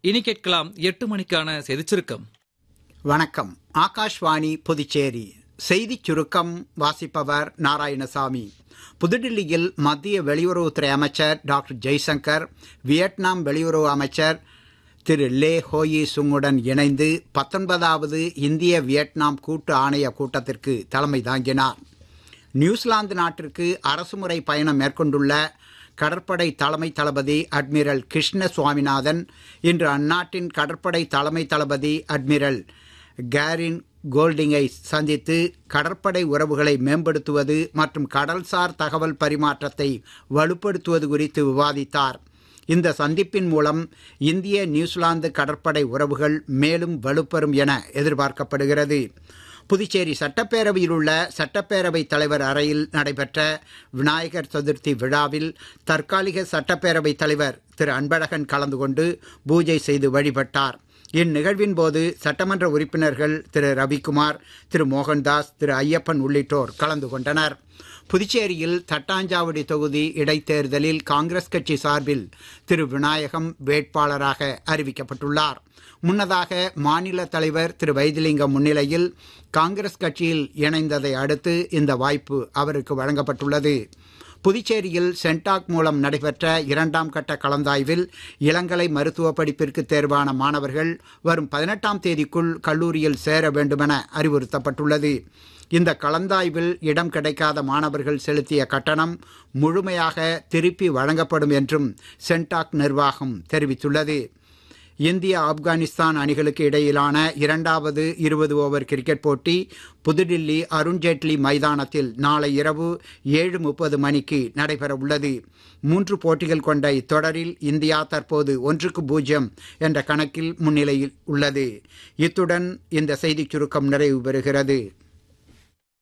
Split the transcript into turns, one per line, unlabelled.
இனி கேட்கலாம் எட்டு மணிக்கான செய்திச் சுருக்கம்
வணக்கம் ஆகாஷ்வாணி புதுச்சேரி செய்திச் சுருக்கம் வாசிப்பவர் நாராயணசாமி புதுடில்லியில் மத்திய வெளியுறவுத்துறை அமைச்சர் டாக்டர் ஜெய்சங்கர் வியட்நாம் வெளியுறவு அமைச்சர் திரு லே ஹோயி சுங்குடன் இணைந்து பத்தொன்பதாவது இந்திய வியட்நாம் கூட்டு ஆணைய கூட்டத்திற்கு தலைமை தாங்கினார் நியூசிலாந்து நாட்டிற்கு அரசுமுறை பயணம் மேற்கொண்டுள்ள கடற்படை தலைமை தளபதி அட்மிரல் கிருஷ்ண சுவாமிநாதன் இன்று அந்நாட்டின் கடற்படை தலைமை தளபதி அட்மிரல் கேரின் கோல்டிங்கை சந்தித்து கடற்படை உறவுகளை மேம்படுத்துவது மற்றும் கடல்சார் தகவல் பரிமாற்றத்தை வலுப்படுத்துவது குறித்து விவாதித்தார் இந்த சந்திப்பின் மூலம் இந்திய நியூசிலாந்து கடற்படை உறவுகள் மேலும் வலுப்பெறும் என எதிர்பார்க்கப்படுகிறது புதுச்சேரி சட்டப்பேரவையில் உள்ள சட்டப்பேரவை தலைவர் அறையில் நடைபெற்ற விநாயகர் சதுர்த்தி விழாவில் தற்காலிக சட்டப்பேரவை தலைவர் திரு அன்பழகன் கலந்து கொண்டு பூஜை செய்து வழிபட்டார் இந்நிகழ்வின் போது சட்டமன்ற உறுப்பினர்கள் திரு ரவிக்குமார் திரு மோகன்தாஸ் திரு ஐயப்பன் உள்ளிட்டோர் கலந்து கொண்டனர் புதுச்சேரியில் தட்டாஞ்சாவடி தொகுதி இடைத்தேர்தலில் காங்கிரஸ் கட்சி சார்பில் திரு விநாயகம் வேட்பாளராக அறிவிக்கப்பட்டுள்ளார் முன்னதாக மாநில தலைவர் திரு வைத்திலிங்கம் முன்னிலையில் காங்கிரஸ் கட்சியில் இணைந்ததை அடுத்து இந்த வாய்ப்பு அவருக்கு வழங்கப்பட்டுள்ளது புதுச்சேரியில் சென்டாக் மூலம் நடைபெற்ற இரண்டாம் கட்ட கலந்தாய்வில் இளங்கலை மருத்துவ படிப்பிற்கு தேர்வான மாணவர்கள் வரும் பதினெட்டாம் தேதிக்குள் கல்லூரியில் சேர வேண்டுமென அறிவுறுத்தப்பட்டுள்ளது இந்த கலந்தாய்வில் இடம் கிடைக்காத மாணவர்கள் செலுத்திய கட்டணம் முழுமையாக திருப்பி வழங்கப்படும் என்றும் சென்டாக் நிர்வாகம் தெரிவித்துள்ளது இந்தியா ஆப்கானிஸ்தான் அணிகளுக்கு இடையிலான இரண்டாவது இருபது ஓவர் கிரிக்கெட் போட்டி புதுடில்லி அருண்ஜேட்லி மைதானத்தில் நாளை இரவு ஏழு முப்பது மணிக்கு நடைபெறவுள்ளது மூன்று போட்டிகள் கொண்ட இத்தொடரில் இந்தியா தற்போது ஒன்றுக்கு பூஜ்ஜியம் என்ற கணக்கில் முன்னிலையில் உள்ளது இத்துடன் இந்த செய்திச் சுருக்கம் நிறைவு பெறுகிறது